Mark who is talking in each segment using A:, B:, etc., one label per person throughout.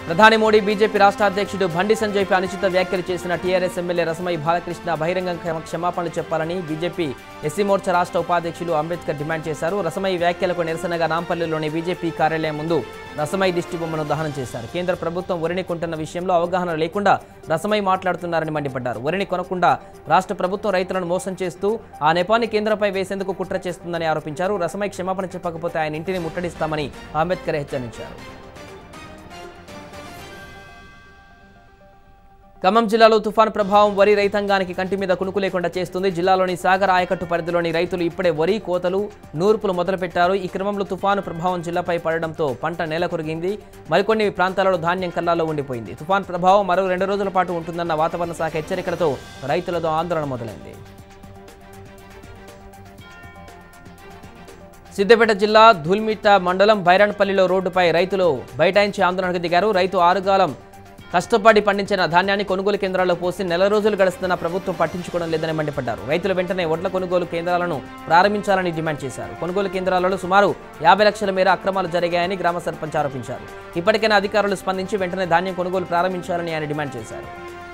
A: ప్రధాని మోడీ బీజేపీ రాష్ట్ర అధ్యక్షుడు బండి సంజయ్పై అనుచిత వ్యాఖ్యలు చేసిన టీఆర్ఎస్ ఎమ్మెల్యే రసమై బాలకృష్ణ బహిరంగ క్షమ- క్షమాపణలు చెప్పాలని బీజేపీ ఎస్సీ మోర్చా రాష్ట్ర ఉపాధ్యక్షులు అంబేద్కర్ డిమాండ్ చేశారు రసమై వ్యాఖ్యలకు నిరసనగా నాంపల్లిలోని బీజేపీ కార్యాలయం ముందు రసమై దిష్టి బొమ్మను దహనం చేశారు కేంద్ర ప్రభుత్వం వరిని కొంటున్న విషయంలో అవగాహన లేకుండా రసమై మాట్లాడుతున్నారని మండిపడ్డారు వరిని కొనకుండా రాష్ట్ర ప్రభుత్వం రైతులను మోసం చేస్తూ ఆ నెపాన్ని కేంద్రంపై వేసేందుకు కుట్ర చేస్తుందని ఆరోపించారు రసమై క్షమాపణ చెప్పకపోతే ఆయన ఇంటిని ముట్టడిస్తామని అంబేద్కర్ హెచ్చరించారు ఖమ్మం జిల్లాలో తుఫాను ప్రభావం వరి రైతాంగానికి కంటి మీద కునుకు లేకుండా చేస్తుంది జిల్లాలోని సాగర్ ఆయకట్టు పరిధిలోని రైతులు ఇప్పుడే వరి కోతలు నూర్పులు మొదలుపెట్టారు ఈ క్రమంలో తుఫాను ప్రభావం జిల్లాపై పడడంతో పంట నేల కొరిగింది మరికొన్ని ప్రాంతాలలో ధాన్యం కల్లాలో ఉండిపోయింది తుఫాను ప్రభావం మరో రెండు రోజుల పాటు ఉంటుందన్న వాతావరణ శాఖ హెచ్చరికలతో రైతులతో ఆందోళన మొదలైంది సిద్దిపేట జిల్లా ధుల్మిట్ట మండలం బైరాన్పల్లిలో రోడ్డుపై రైతులు బైఠాయించి ఆందోళనకు దిగారు రైతు ఆరుగాలం కష్టపడి పండించిన ధాన్యాన్ని కొనుగోలు కేంద్రాల్లో పోసి నెల రోజులు గడుస్తున్న ప్రభుత్వం పట్టించుకోవడం లేదని మండిపడ్డారు రైతులు వెంటనే వడ్ల కొనుగోలు కేంద్రాలను ప్రారంభించాలని డిమాండ్ చేశారు కొనుగోలు కేంద్రాలలో సుమారు యాభై లక్షల మేర అక్రమాలు జరిగాయని గ్రామ సర్పంచ్ ఆరోపించారు ఇప్పటికైనా అధికారులు స్పందించి వెంటనే ధాన్యం కొనుగోలు ప్రారంభించాలని ఆయన డిమాండ్ చేశారు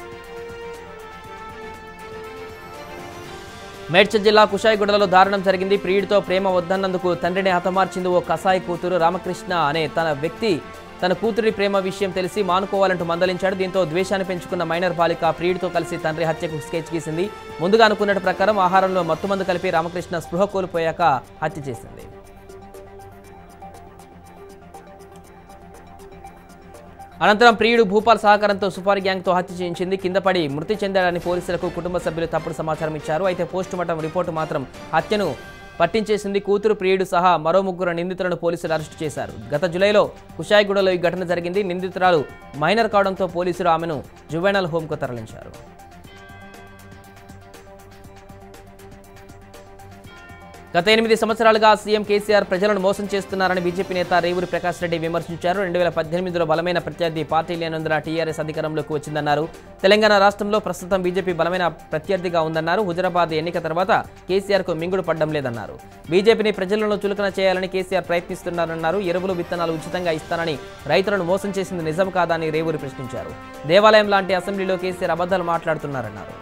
A: మేడ్చల్ జిల్లా కుషాయిగూడలో దారుణం జరిగింది ప్రియుడితో ప్రేమ వద్దన్నందుకు తండ్రిని హతమార్చింది ఓ కసాయి కూతురు రామకృష్ణ అనే తన వ్యక్తి తన కూతురి ప్రేమ విషయం తెలిసి మానుకోవాలంటూ మందలించాడు దీంతో ద్వేషాన్ని పెంచుకున్న మైనర్ బాలిక ప్రియుడితో కలిసి తండ్రి హత్యకు స్కెచ్ గీసింది ముందుగా అనుకున్నట్టు ప్రకారం ఆహారంలో మత్తుమందు కలిపి రామకృష్ణ స్పృహ కోల్పోయాక హత్య చేసింది అనంతరం ప్రియుడు భూపాల్ సహకారంతో సుపారి గ్యాంగ్తో హత్య చేయించింది కింద పడి మృతి చెందాడని పోలీసులకు కుటుంబ సభ్యులు తప్పుడు సమాచారం ఇచ్చారు అయితే పోస్టుమార్టం రిపోర్టు మాత్రం హత్యను పట్టించేసింది కూతురు ప్రియుడు సహా మరో ముగ్గురు నిందితులను పోలీసులు అరెస్టు చేశారు గత జులైలో కుషాయిగూడలో ఈ ఘటన జరిగింది నిందితురాలు మైనర్ కావడంతో పోలీసులు ఆమెను జువైనల్ హోంకు తరలించారు గత ఎనిమిది సంవత్సరాలుగా సీఎం కేసీఆర్ ప్రజలను మోసం చేస్తున్నారని బీజేపీ నేత రేవూరి ప్రకాష్ రెడ్డి విమర్శించారు రెండు వేల పద్దెనిమిదిలో బలమైన ప్రత్యర్థి పార్టీ లేనందున టీఆర్ఎస్ అధికారంలోకి వచ్చిందన్నారు తెలంగాణ రాష్ట్రంలో ప్రస్తుతం బీజేపీ బలమైన ప్రత్యర్థిగా ఉందన్నారు హుజరాబాద్ ఎన్నిక తర్వాత కేసీఆర్కు మింగుడు పడ్డం లేదన్నారు బీజేపీని ప్రజలను చులకన చేయాలని కేసీఆర్ ప్రయత్నిస్తున్నారన్నారు ఎరువులు విత్తనాలు ఉచితంగా ఇస్తానని రైతులను మోసం చేసింది నిజం కాదా అని రేవూరి ప్రశ్నించారు దేవాలయం లాంటి అసెంబ్లీలో కేసీఆర్ అబద్ధాలు మాట్లాడుతున్నారన్నారు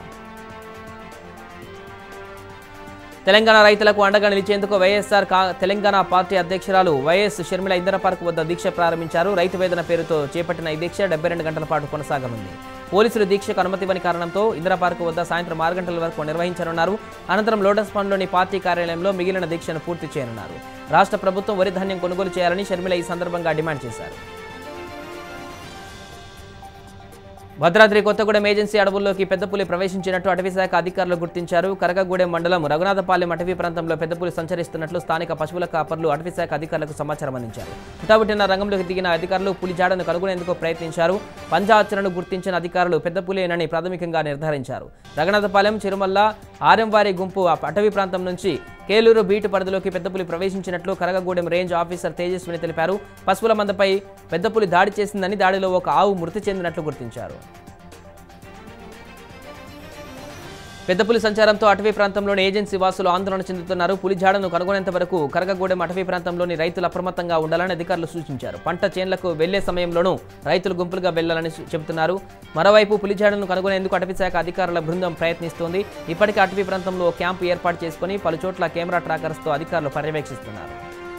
A: తెలంగాణ రైతులకు అండగా నిలిచేందుకు వైఎస్ఆర్ కా తెలంగాణ పార్టీ అధ్యక్షురాలు వైఎస్ షర్మిల ఇంధన పార్క్ వద్ద దీక్ష ప్రారంభించారు రైతు వేదన పేరుతో చేపట్టిన ఈ దీక్ష డెబ్బై రెండు గంటల పాటు కొనసాగనుంది పోలీసులు దీక్షకు అనుమతి ఇవ్వని కారణంతో ఇందిరా పార్క్ వద్ద సాయంత్రం ఆరు గంటల వరకు నిర్వహించనున్నారు అనంతరం లోటస్ పండ్లోని పార్టీ కార్యాలయంలో మిగిలిన దీక్షను పూర్తి చేయనున్నారు రాష్ట్ర ప్రభుత్వం వరి ధాన్యం కొనుగోలు చేయాలని షర్మిల ఈ సందర్భంగా డిమాండ్ చేశారు భద్రాద్రి కొత్తగూడెం ఏజెన్సీ అడవుల్లోకి పెద్దపులి ప్రవేశించినట్టు అటవీశాఖ అధికారులు గుర్తించారు కరగగూడెం మండలం రఘునాథపాలెం అటవీ ప్రాంతంలో పెద్దపులి సంచరిస్తున్నట్లు స్థానిక పశువుల కాపర్లు అటవీశాఖ అధికారులకు సమాచారం అందించారు హుటాబుట్టిన రంగంలోకి దిగిన అధికారులు పులి జాడను కనుగొనేందుకు ప్రయత్నించారు పంజాచరణను గుర్తించిన అధికారులు పెద్దపులేనని ప్రాథమికంగా నిర్ధారించారు రఘునాథపాలెం చిరుమల్ల ఆర్యంవారి గుంపు ఆ అటవీ ప్రాంతం నుంచి కేలూరు బీటు పరిధిలోకి పెద్దపులి ప్రవేశించినట్లు కరగగూడెం రేంజ్ ఆఫీసర్ తేజస్విని తెలిపారు పశువుల మందపై పెద్దపులి దాడి చేసిందని దాడిలో ఒక ఆవు మృతి చెందినట్లు గుర్తించారు పెద్దపులి సంచారంతో అటవీ ప్రాంతంలోని ఏజెన్సీ వాసులు ఆందోళన చెందుతున్నారు పులి జాడను కనుగొనేంత వరకు కరగగూడెం అటవీ ప్రాంతంలోని రైతులు అప్రమత్తంగా ఉండాలని అధికారులు సూచించారు పంట చేన్లకు వెళ్లే సమయంలోనూ రైతులు గుంపులుగా వెళ్లాలని సు- చెబుతున్నారు మరోవైపు పులి జాడను కనుగొనేందుకు అటవీ శాఖ అధికారుల బృందం ప్రయత్నిస్తోంది ఇప్పటికే అటవీ ప్రాంతంలో ఓ క్యాంపు ఏర్పాటు చేసుకుని పలు చోట్ల కెమెరా ట్రాకర్స్తో అధికారులు పర్యవేక్షిస్తున్నారు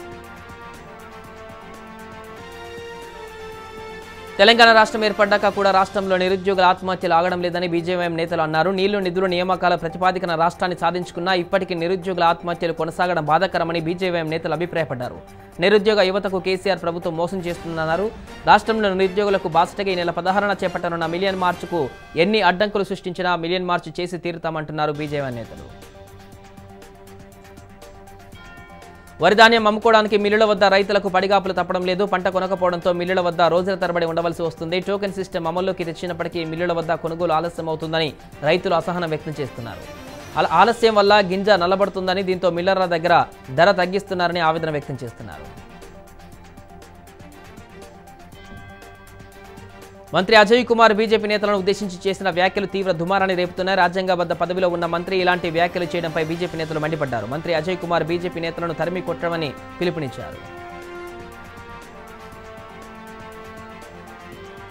A: తెలంగాణ రాష్ట్రం ఏర్పడ్డాక కూడా రాష్ట్రంలో నిరుద్యోగుల ఆత్మహత్యలు ఆగడం లేదని బీజేఎం నేతలు అన్నారు నీళ్లు నిధులు నియామకాల ప్రతిపాదికన రాష్ట్రాన్ని సాధించుకున్నా ఇప్పటికీ నిరుద్యోగుల ఆత్మహత్యలు కొనసాగడం బాధాకరమని బీజేఎం నేతలు అభిప్రాయపడ్డారు నిరుద్యోగ యువతకు కేసీఆర్ ప్రభుత్వం మోసం చేస్తుందన్నారు రాష్ట్రంలో నిరుద్యోగులకు బాసటగా ఈ నెల పదహారున చేపట్టనున్న మిలియన్ మార్చుకు ఎన్ని అడ్డంకులు సృష్టించినా మిలియన్ మార్చ్ చేసి తీరుతామంటున్నారు బీజేఎం నేతలు వరి ధాన్యం అమ్ముకోవడానికి మిల్లుల వద్ద రైతులకు పడిగాపులు తప్పడం లేదు పంట కొనకపోవడంతో మిల్లుల వద్ద రోజుల తరబడి ఉండవలసి వస్తుంది టోకెన్ సిస్టమ్ అమల్లోకి తెచ్చినప్పటికీ మిల్లుల వద్ద కొనుగోలు ఆలస్యం అవుతుందని రైతులు అసహనం వ్యక్తం చేస్తున్నారు అలా ఆలస్యం వల్ల గింజ నల్లబడుతుందని దీంతో మిల్లర్ల దగ్గర ధర తగ్గిస్తున్నారని ఆవేదన వ్యక్తం చేస్తున్నారు మంత్రి అజయ్ కుమార్ బీజేపీ నేతలను ఉద్దేశించి చేసిన వ్యాఖ్యలు తీవ్ర దుమారాన్ని రేపుతున్నాయి రాజ్యాంగబద్ధ పదవిలో ఉన్న మంత్రి ఇలాంటి వ్యాఖ్యలు చేయడంపై బీజేపీ నేతలు మండిపడ్డారు మంత్రి అజయ్ కుమార్ బీజేపీ నేతలను తరిమి కొట్టమని పిలుపునిచ్చారు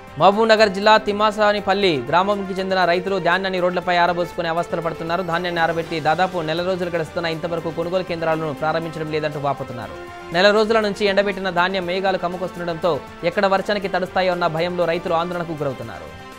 A: మహబూబ్నగర్ జిల్లా తిమ్మాసానిపల్లి గ్రామంకి చెందిన రైతులు ధాన్యాన్ని రోడ్లపై ఆరబోసుకుని అవస్థలు పడుతున్నారు ధాన్యాన్ని ఆరబెట్టి దాదాపు నెల రోజులు గడుస్తున్న ఇంతవరకు కొనుగోలు కేంద్రాలను ప్రారంభించడం లేదంటూ వాపోతున్నారు నెల రోజుల నుంచి ఎండబెట్టిన ధాన్యం మేఘాలు కమ్ముకొస్తుండటంతో ఎక్కడ వర్షానికి తడుస్తాయో అన్న భయంలో రైతులు ఆందోళనకు గురవుతున్నారు